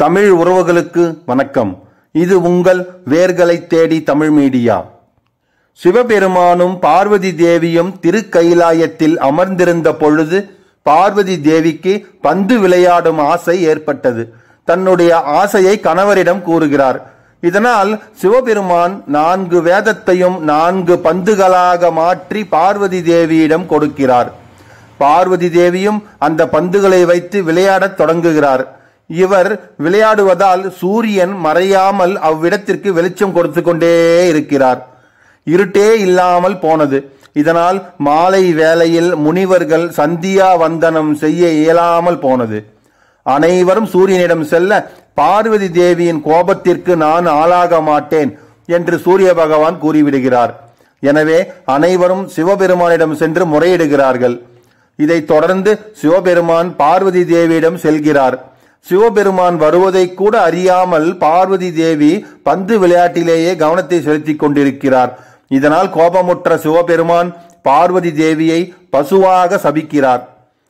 தமிழ் உறவுகளுக்கு வணக்கம் இது உங்கள் வேர்களை தேடி தமிழ் மீடியா சிவபெருமானும் பார்வதி தேவியும் திருக்கைலாயத்தில் அமர்ந்திருந்த பொழுது பார்வதி தேவிக்கு பந்து விளையாடும் ஆசை ஏற்பட்டது தன்னுடைய ஆசையை கணவரிடம் கூறுகிறார் இதனால் சிவபெருமான் நான்கு வேதத்தையும் நான்கு பந்துகளாக மாற்றி பார்வதி தேவியிடம் கொடுக்கிறார் பார்வதி தேவியும் அந்த பந்துகளை வைத்து விளையாடத் தொடங்குகிறார் இவர் விளையாடுவதால் சூரியன் மறையாமல் அவ்விடத்திற்கு வெளிச்சம் கொடுத்து கொண்டே இருக்கிறார் இருட்டே இல்லாமல் போனது இதனால் மாலை வேளையில் முனிவர்கள் சந்தியா வந்தனம் செய்ய இயலாமல் போனது அனைவரும் சூரியனிடம் செல்ல பார்வதி தேவியின் கோபத்திற்கு நான் ஆளாக மாட்டேன் என்று சூரிய பகவான் கூறிவிடுகிறார் எனவே அனைவரும் சிவபெருமானிடம் சென்று முறையிடுகிறார்கள் இதைத் தொடர்ந்து சிவபெருமான் பார்வதி தேவியிடம் செல்கிறார் சிவபெருமான் வருவதை கூட அறியாமல் பார்வதி தேவி பந்து விளையாட்டிலேயே கவனத்தை செலுத்திக் கொண்டிருக்கிறார் இதனால் கோபமுற்ற சிவபெருமான் பார்வதி தேவியை பசுவாக சபிக்கிறார்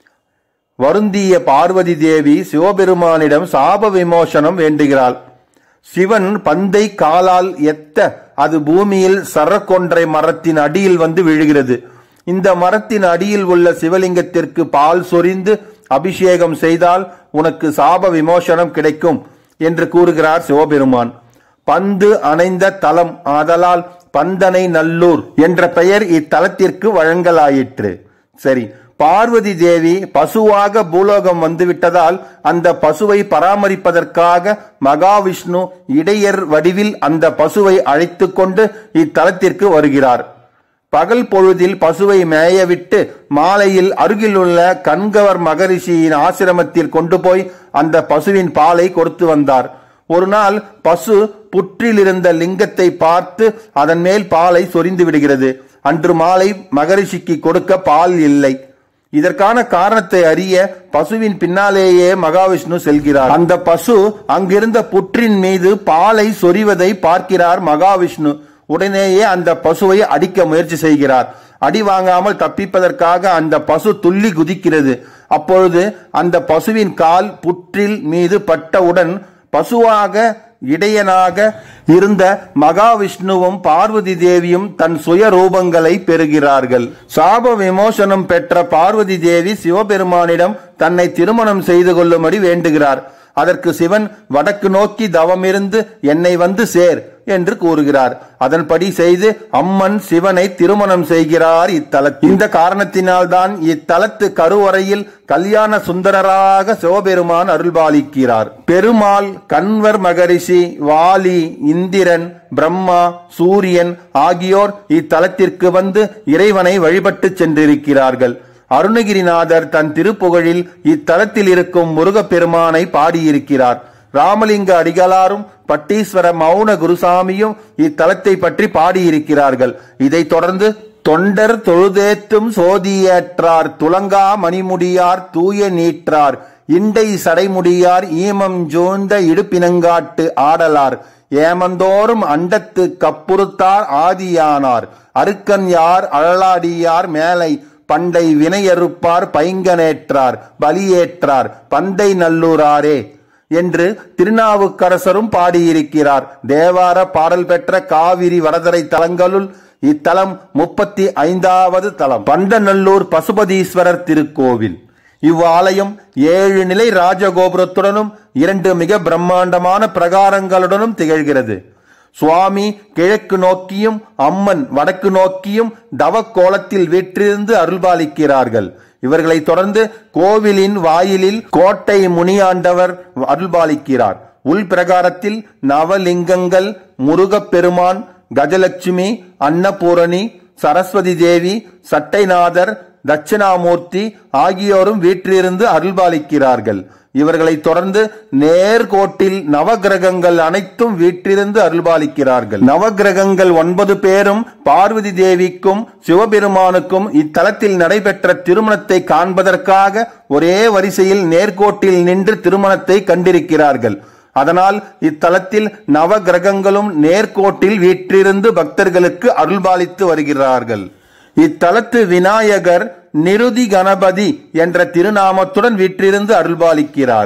வருந்திய பார்வதி தேவி சிவபெருமானிடம் சாப விமோசனம் வேண்டுகிறாள் சிவன் பந்தை காலால் எத்த அது பூமியில் சரக்கொன்றை மரத்தின் அடியில் வந்து விழுகிறது இந்த மரத்தின் அடியில் உள்ள சிவலிங்கத்திற்கு பால் சொரிந்து அபிஷேகம் செய்தால் உனக்கு சாப விமோசனம் கிடைக்கும் என்று கூறுகிறார் சிவபெருமான் பந்து அணைந்த தலம் ஆதலால் பந்தனை நல்லூர் என்ற பெயர் இத்தலத்திற்கு வழங்கலாயிற்று சரி பார்வதி தேவி பசுவாக பூலோகம் வந்துவிட்டதால் அந்த பசுவை பராமரிப்பதற்காக மகாவிஷ்ணு இடையர் வடிவில் அந்த பசுவை அழைத்து கொண்டு இத்தலத்திற்கு வருகிறார் பகல் பொழுதில் பசுவை மேயவிட்டு மாலையில் அருகிலுள்ள கண்கவர் மகரிஷியின் ஆசிரமத்தில் கொண்டு போய் அந்த பசுவின் பாலை கொடுத்து வந்தார் ஒரு நாள் பசு புற்றில் இருந்த லிங்கத்தை பார்த்து அதன் மேல் பாலை சொரிந்து விடுகிறது அன்று மாலை மகரிஷிக்கு கொடுக்க பால் இல்லை இதற்கான காரணத்தை அறிய பசுவின் பின்னாலேயே மகாவிஷ்ணு செல்கிறார் அந்த பசு அங்கிருந்த புற்றின் மீது பாலை சொரிவதை பார்க்கிறார் மகாவிஷ்ணு உடனேயே அந்த பசுவை அடிக்க முயற்சி செய்கிறார் அடி வாங்காமல் தப்பிப்பதற்காக அந்த பசு துள்ளி குதிக்கிறது அப்பொழுது அந்த பசுவின் கால் புற்றில் மீது பட்டவுடன் பசுவாக இடையனாக இருந்த மகாவிஷ்ணுவும் பார்வதி தேவியும் தன் சுய ரூபங்களை பெறுகிறார்கள் சாப விமோசனம் பெற்ற பார்வதி தேவி சிவபெருமானிடம் தன்னை திருமணம் செய்து கொள்ளும்படி வேண்டுகிறார் அதற்கு சிவன் வடக்கு நோக்கி தவமிருந்து என்னை வந்து சேர் என்று கூறுகிறார் அதன்படி செய்து அம்மன் சிவனை திருமணம் செய்கிறார் இத்தலத்தில் இந்த காரணத்தினால்தான் இத்தலத்து கருவறையில் கல்யாண சுந்தரராக சிவபெருமான் அருள்பாலிக்கிறார் பெருமாள் கண்வர் மகரிஷி வாலி இந்திரன் பிரம்மா சூரியன் ஆகியோர் இத்தலத்திற்கு வந்து இறைவனை வழிபட்டு சென்றிருக்கிறார்கள் அருணகிரிநாதர் தன் திருப்புகழில் இத்தலத்தில் இருக்கும் முருகப்பெருமானை பாடியிருக்கிறார் ராமலிங்க அடிகளாரும் பட்டீஸ்வர மௌன குருசாமியும் இத்தலத்தை பற்றி பாடியிருக்கிறார்கள் இதைத் தொடர்ந்து தொண்டர் தொழுதேத்தும் சோதியேற்றார் துலங்கா மணிமுடியார் தூய நீற்றார் இண்டை சடைமுடியார் ஈமம் ஜோந்த இடுப்பினங்காட்டு ஆடலார் ஏமந்தோறும் அண்டத்து கப்புறுத்தார் ஆதியானார் அருக்கன் யார் அழலாடியார் மேலை பண்டை வினையறுப்பார் பைங்கனேற்றார் பலியேற்றார் பந்தை நல்லூராரே என்று திருநாவுக்கரசரும் பாடியிருக்கிறார் தேவார பாடல் பெற்ற காவிரி வடதரை தலங்களுள் இத்தலம் முப்பத்தி ஐந்தாவது தலம் பண்டநல்லூர் பசுபதீஸ்வரர் திருக்கோவில் இவ்வாலயம் ஏழு நிலை ராஜகோபுரத்துடனும் இரண்டு மிக பிரம்மாண்டமான பிரகாரங்களுடனும் திகழ்கிறது சுவாமி கிழக்கு நோக்கியும் அம்மன் வடக்கு நோக்கியும் தவக்கோலத்தில் வீற்றிருந்து அருள்பாலிக்கிறார்கள் இவர்களை தொடர்ந்து கோவிலின் வாயிலில் கோட்டை முனியாண்டவர் அருள்பாலிக்கிறார் உள் பிரகாரத்தில் நவலிங்கங்கள் முருகப்பெருமான் கஜலட்சுமி அன்னபூரணி சரஸ்வதி தேவி சட்டைநாதர் தட்சிணாமூர்த்தி ஆகியோரும் வீற்றிருந்து அருள்பாலிக்கிறார்கள் இவர்களை தொடர்ந்து நேர்கோட்டில் நவகிரகங்கள் அனைத்தும் வீற்றிருந்து அருள்பாலிக்கிறார்கள் நவகிரகங்கள் ஒன்பது பேரும் பார்வதி தேவிக்கும் சிவபெருமானுக்கும் இத்தலத்தில் நடைபெற்ற திருமணத்தை காண்பதற்காக ஒரே வரிசையில் நேர்கோட்டில் நின்று திருமணத்தை கண்டிருக்கிறார்கள் அதனால் இத்தலத்தில் நவ கிரகங்களும் நேர்கோட்டில் வீற்றிருந்து பக்தர்களுக்கு அருள்பாலித்து வருகிறார்கள் இத்தலத்து விநாயகர் நிருதி கணபதி என்ற திருநாமத்துடன் வீற்றிருந்து அருள்பாலிக்கிறார்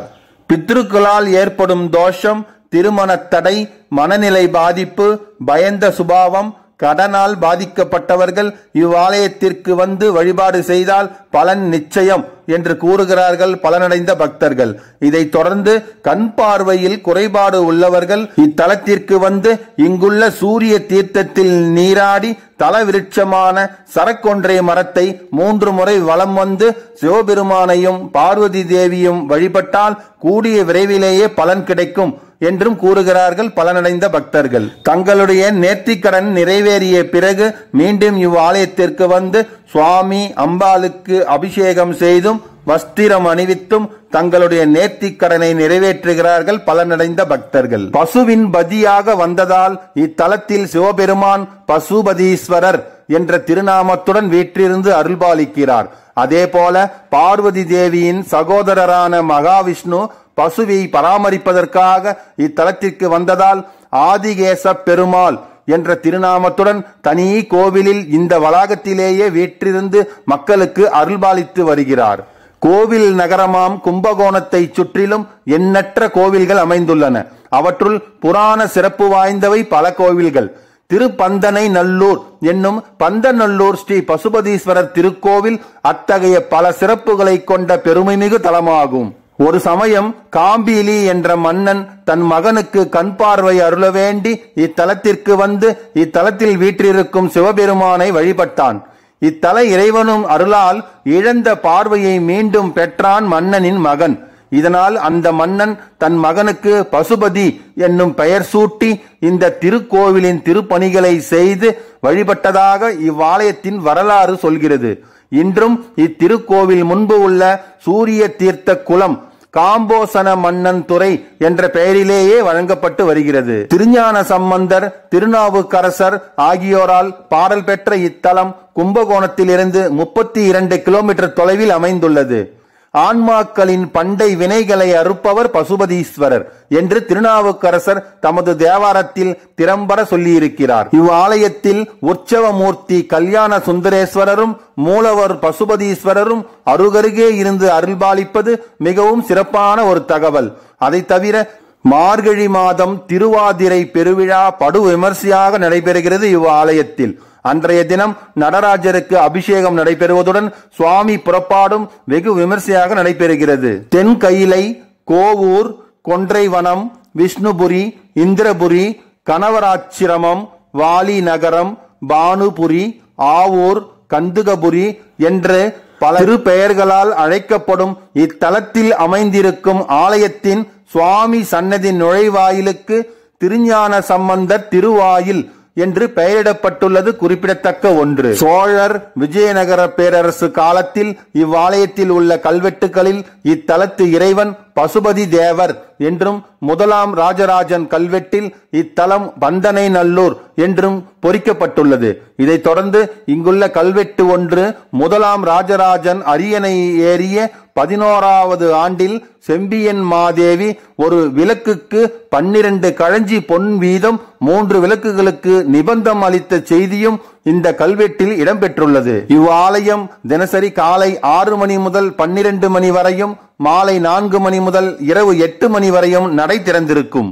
பித்ருக்களால் ஏற்படும் தோஷம் திருமணத் தடை மனநிலை பாதிப்பு பயந்த சுபாவம் கடனால் பாதிக்கப்பட்டவர்கள் இவ்வாலயத்திற்கு வந்து வழிபாடு செய்தால் பலன் நிச்சயம் என்று கூறுகிறார்கள் பலனடைந்த பக்தர்கள் இதைத் தொடர்ந்து கண் பார்வையில் குறைபாடு உள்ளவர்கள் இத்தலத்திற்கு வந்து இங்குள்ள சூரிய தீர்த்தத்தில் நீராடி தல விருட்சமான சரக்கொன்றை மரத்தை மூன்று முறை வலம் வந்து சிவபெருமானையும் பார்வதி தேவியும் வழிபட்டால் கூடிய விரைவிலேயே பலன் கிடைக்கும் என்றும் கூறுகிறார்கள் பலனடைந்த பக்தர்கள் தங்களுடைய நேர்த்திக்கடன் நிறைவேறிய பிறகு மீண்டும் இவ்வாலயத்திற்கு வந்து சுவாமி அம்பாளுக்கு அபிஷேகம் செய்தும் வஸ்திரம் அணிவித்தும் தங்களுடைய நேர்த்திக்கடனை நிறைவேற்றுகிறார்கள் பலனடைந்த பக்தர்கள் பசுவின் பதியாக வந்ததால் இத்தலத்தில் சிவபெருமான் பசுபதீஸ்வரர் என்ற திருநாமத்துடன் வீற்றிருந்து அருள்பாலிக்கிறார் அதேபோல பார்வதி தேவியின் சகோதரரான மகாவிஷ்ணு பசுவை பராமரிப்பதற்காக இத்தலத்திற்கு வந்ததால் ஆதிகேச பெருமாள் என்ற திருநாமத்துடன் தனி கோவிலில் இந்த வளாகத்திலேயே வீற்றிருந்து மக்களுக்கு அருள்பாலித்து வருகிறார் கோவில் நகரமாம் கும்பகோணத்தை சுற்றிலும் எண்ணற்ற கோவில்கள் அமைந்துள்ளன அவற்றுள் புராண சிறப்பு வாய்ந்தவை பல கோவில்கள் திருப்பந்தனை நல்லூர் என்னும் பந்தநல்லூர் ஸ்ரீ பசுபதீஸ்வரர் திருக்கோவில் அத்தகைய பல சிறப்புகளை கொண்ட பெருமைமிகு தலமாகும் ஒரு சமயம் காம்பீலி என்ற மன்னன் தன் மகனுக்கு கண் பார்வை அருள வேண்டி இத்தலத்திற்கு வந்து இத்தலத்தில் வீற்றிருக்கும் சிவபெருமானை வழிபட்டான் இத்தல இறைவனும் அருளால் இழந்த பார்வையை மீண்டும் பெற்றான் மன்னனின் மகன் இதனால் அந்த மன்னன் தன் மகனுக்கு பசுபதி என்னும் பெயர் சூட்டி இந்த திருக்கோவிலின் திருப்பணிகளை செய்து வழிபட்டதாக இவ்வாலயத்தின் வரலாறு சொல்கிறது இன்றும் இத்திருக்கோவில் முன்பு உள்ள சூரிய தீர்த்த குளம் காம்போசன மன்னன் துறை என்ற பெயரிலேயே வழங்கப்பட்டு வருகிறது திருஞான சம்பந்தர் திருநாவுக்கரசர் ஆகியோரால் பாடல் பெற்ற இத்தலம் கும்பகோணத்திலிருந்து முப்பத்தி இரண்டு கிலோமீட்டர் தொலைவில் அமைந்துள்ளது ஆன்மாக்களின் பண்டை வினைகளை அறுப்பவர் பசுபதீஸ்வரர் என்று திருநாவுக்கரசர் தமது தேவாரத்தில் திறம்பட சொல்லியிருக்கிறார் இவ்வாலயத்தில் உற்சவமூர்த்தி கல்யாண சுந்தரேஸ்வரரும் மூலவர் பசுபதீஸ்வரரும் அருகருகே இருந்து அருள்பாலிப்பது மிகவும் சிறப்பான ஒரு தகவல் அதை தவிர மார்கழி மாதம் திருவாதிரை பெருவிழா படு விமர்சையாக நடைபெறுகிறது இவ்வாலயத்தில் அன்றைய தினம் நடராஜருக்கு அபிஷேகம் நடைபெறுவதுடன் சுவாமி புறப்பாடும் வெகு விமர்சையாக நடைபெறுகிறது தென் கையிலை கோவூர் கொன்றைவனம் விஷ்ணுபுரி இந்திரபுரி கனவராச்சிரமம் வாலி நகரம் பானுபுரி ஆவூர் கந்துகபுரி என்று பல பெயர்களால் அழைக்கப்படும் இத்தலத்தில் அமைந்திருக்கும் ஆலயத்தின் சுவாமி சன்னதி நுழைவாயிலுக்கு திருஞான சம்பந்தர் திருவாயில் என்று பெயரிடப்பட்டுள்ளது குறிப்பிடத்தக்க ஒன்று சோழர் விஜயநகர பேரரசு காலத்தில் இவ்வாலயத்தில் உள்ள கல்வெட்டுகளில் இத்தலத்து இறைவன் பசுபதி தேவர் என்றும் முதலாம் ராஜராஜன் கல்வெட்டில் இத்தலம் பந்தனை நல்லூர் என்றும் பொறிக்கப்பட்டுள்ளது இதைத் தொடர்ந்து இங்குள்ள கல்வெட்டு ஒன்று முதலாம் ராஜராஜன் அரியணை ஏறிய பதினோராவது ஆண்டில் செம்பியன் மாதேவி ஒரு விளக்குக்கு பன்னிரண்டு கழஞ்சி பொன் வீதம் மூன்று விளக்குகளுக்கு நிபந்தம் அளித்த செய்தியும் இந்த கல்வெட்டில் இடம்பெற்றுள்ளது இவ்வாலயம் தினசரி காலை ஆறு மணி முதல் பன்னிரண்டு மணி வரையும் மாலை நான்கு மணி முதல் இரவு எட்டு மணி வரையும் நடை திறந்திருக்கும்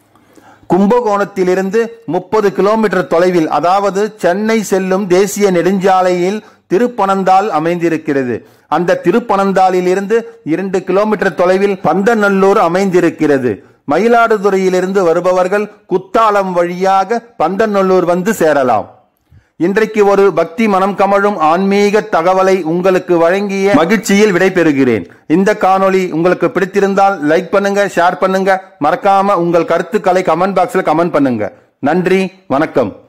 கும்பகோணத்திலிருந்து முப்பது கிலோமீட்டர் தொலைவில் அதாவது சென்னை செல்லும் தேசிய நெடுஞ்சாலையில் திருப்பனந்தாள் அமைந்திருக்கிறது அந்த திருப்பனந்தாளில் இருந்து இரண்டு கிலோமீட்டர் தொலைவில் பந்தநல்லூர் அமைந்திருக்கிறது மயிலாடுதுறையிலிருந்து வருபவர்கள் குத்தாலம் வழியாக பந்தநல்லூர் வந்து சேரலாம் இன்றைக்கு ஒரு பக்தி மனம் கமழும் ஆன்மீக தகவலை உங்களுக்கு வழங்கிய மகிழ்ச்சியில் விடைபெறுகிறேன் இந்த காணொளி உங்களுக்கு பிடித்திருந்தால் லைக் பண்ணுங்க ஷேர் பண்ணுங்க மறக்காம உங்கள் கருத்துக்களை கமெண்ட் பாக்ஸ்ல கமெண்ட் பண்ணுங்க நன்றி வணக்கம்